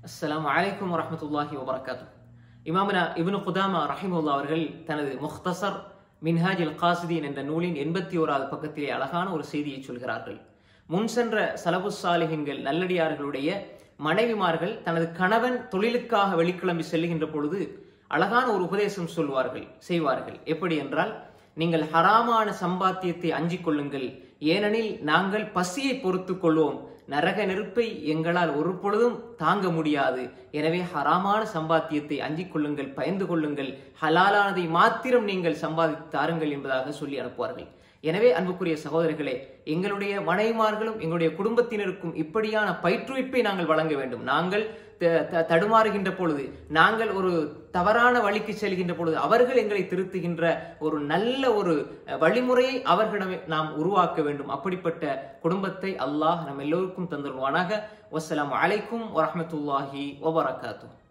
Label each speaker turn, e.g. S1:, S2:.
S1: அஸ்ஸலாமு அலைக்கும் வரஹ்மத்துல்லாஹி வபரகாத்து இமாமனா இப்னு குதாமா ரஹிமுல்லா அவர்கள் தனது முக்தசர் மின்ஹாஜில் காசிதீன் என்ற நூலின் எண்பத்தி ஓராவது பக்கத்திலே அழகான ஒரு செய்தியை சொல்கிறார்கள் முன் சென்ற சலபு சாலிஹின்கள் நல்லடியார்களுடைய மனைவிமார்கள் தனது கணவன் தொழிலுக்காக வெளிக்கிளம்பி செல்லுகின்ற பொழுது அழகான ஒரு உபதேசம் சொல்வார்கள் செய்வார்கள் எப்படி என்றால் நீங்கள் ஹராமான சம்பாத்தியத்தை அஞ்சிக் கொள்ளுங்கள் ஏனெனில் நாங்கள் பசியை பொறுத்து கொள்வோம் நரக நெருப்பை எங்களால் ஒரு பொழுதும் தாங்க முடியாது எனவே ஹராமான சம்பாத்தியத்தை அஞ்சிக் கொள்ளுங்கள் பயந்து கொள்ளுங்கள் ஹலாலானதை மாத்திரம் நீங்கள் சம்பாதித்து தாருங்கள் என்பதாக சொல்லி அனுப்புவார்கள் எனவே அன்புக்குரிய சகோதரர்களே எங்களுடைய மனைவிமார்களும் எங்களுடைய குடும்பத்தினருக்கும் இப்படியான பயிற்றுவிப்பை நாங்கள் வழங்க வேண்டும் நாங்கள் தடுமாறுகின்ற பொழுது நாங்கள் ஒரு தவறான வழிக்கு செல்கின்ற பொழுது அவர்கள் எங்களை திருத்துகின்ற ஒரு நல்ல ஒரு வழிமுறையை அவர்களிடம் நாம் உருவாக்க வேண்டும் அப்படிப்பட்ட குடும்பத்தை அல்லாஹ் நம் எல்லோருக்கும் தந்துருவானாக வசலாம் அலைக்கும் வரமத்துல்லாஹி வபரகாத்தூ